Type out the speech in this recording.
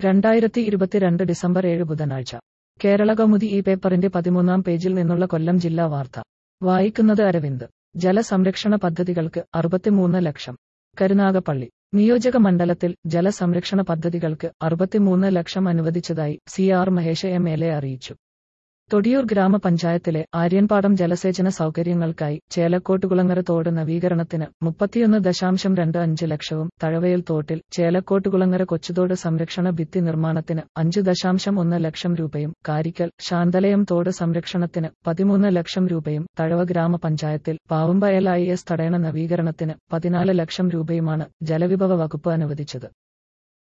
രണ്ടായിരത്തി ഇരുപത്തിരണ്ട് ഡിസംബർ ഏഴ് ബുധനാഴ്ച കേരള കൗമുദി ഈ പേപ്പറിന്റെ പതിമൂന്നാം പേജിൽ നിന്നുള്ള കൊല്ലം ജില്ലാ വാർത്ത വായിക്കുന്നത് അരവിന്ദ് ജലസംരക്ഷണ പദ്ധതികൾക്ക് അറുപത്തിമൂന്ന് ലക്ഷം കരുനാഗപ്പള്ളി നിയോജക മണ്ഡലത്തിൽ ജലസംരക്ഷണ പദ്ധതികൾക്ക് അറുപത്തിമൂന്ന് ലക്ഷം അനുവദിച്ചതായി C R Mahesh M L A അറിയിച്ചു തൊടിയൂർ ഗ്രാമപഞ്ചായത്തിലെ ആര്യൻപാടം ജലസേചന സൗകര്യങ്ങൾക്കായി ചേലക്കോട്ടുകുളങ്ങര തോട് നവീകരണത്തിന് മുപ്പത്തിയൊന്ന് ദശാംശം രണ്ട് അഞ്ച് ലക്ഷവും തഴവയിൽ തോട്ടിൽ ചേലക്കോട്ടുകുളങ്ങര കൊച്ചുതോട് സംരക്ഷണ ഭിത്തി നിർമ്മാണത്തിന് അഞ്ച് ദശാംശം ഒന്ന് ലക്ഷം രൂപയും കാരിക്കൽ ശാന്തലയം തോട് സംരക്ഷണത്തിന് പതിമൂന്ന് ലക്ഷം രൂപയും തഴവ ഗ്രാമപഞ്ചായത്തിൽ പാവുമ്പയൽ ഐ എസ് തടയണ നവീകരണത്തിന് പതിനാല് ലക്ഷം രൂപയുമാണ് ജലവിഭവ വകുപ്പ് അനുവദിച്ചത്